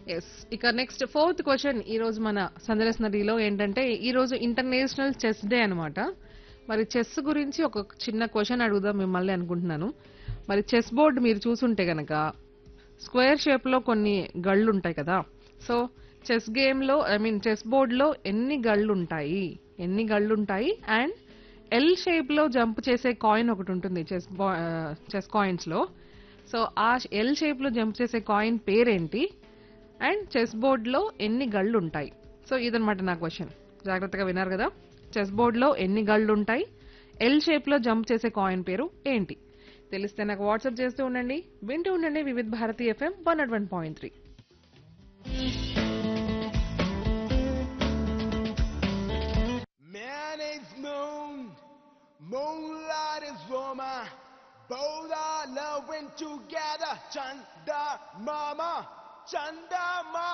Yes ఇక next fourth question ఈ రోజు మన సందర్శ నదిలో ఏంటంటే ఈ రోజు ఇంటర్నేషనల్ చెస్ డే అన్నమాట మరి చెస్ గురించి ఒక చిన్న క్వశ్చన్ అడుగుదాం మిమ్మల్ని అనుకుంటున్నాను మరి చెస్ బోర్డ్ మీరు చూసుంటే గనక స్క్వేర్ షేప్ లో కొన్ని గళ్ళు ఉంటాయి కదా సో చెస్ గేమ్ లో ఐ మీన్ చెస్ బోర్డ్ లో ఎన్ని గళ్ళు ఉంటాయి ఎన్ని గళ్ళు ఉంటాయి అండ్ ఎల్ షేప్ లో జంప్ చేసే కాయిన్ ఒకటి ఉంటుంది చెస్ చెస్ కాయిన్స్ లో సో ఆ ఎల్ షేప్ లో జంప్ చేసే కాయిన్ పేరేంటి అండ్ చెస్ బోర్డ్ లో ఎన్ని గళ్ళు ఉంటాయి సో ఇదనమాట నా క్వశ్చన్ జాగ్రత్తగా విన్నారు కదా చెస్ బోర్డ్ లో ఎన్ని గళ్ళు ఉంటాయి ఎల్ షేప్ లో జంప్ చేసే కాయిన్ పేరు ఏంటి తెలిస్తే నాకు వాట్సాప్ చేస్తూ ఉండండి వింటూ ఉండండి Vividh Bharati FM one nought one point three Man is moon, moonlight is woman. Both are loving together. Chanda mama, Chanda mama.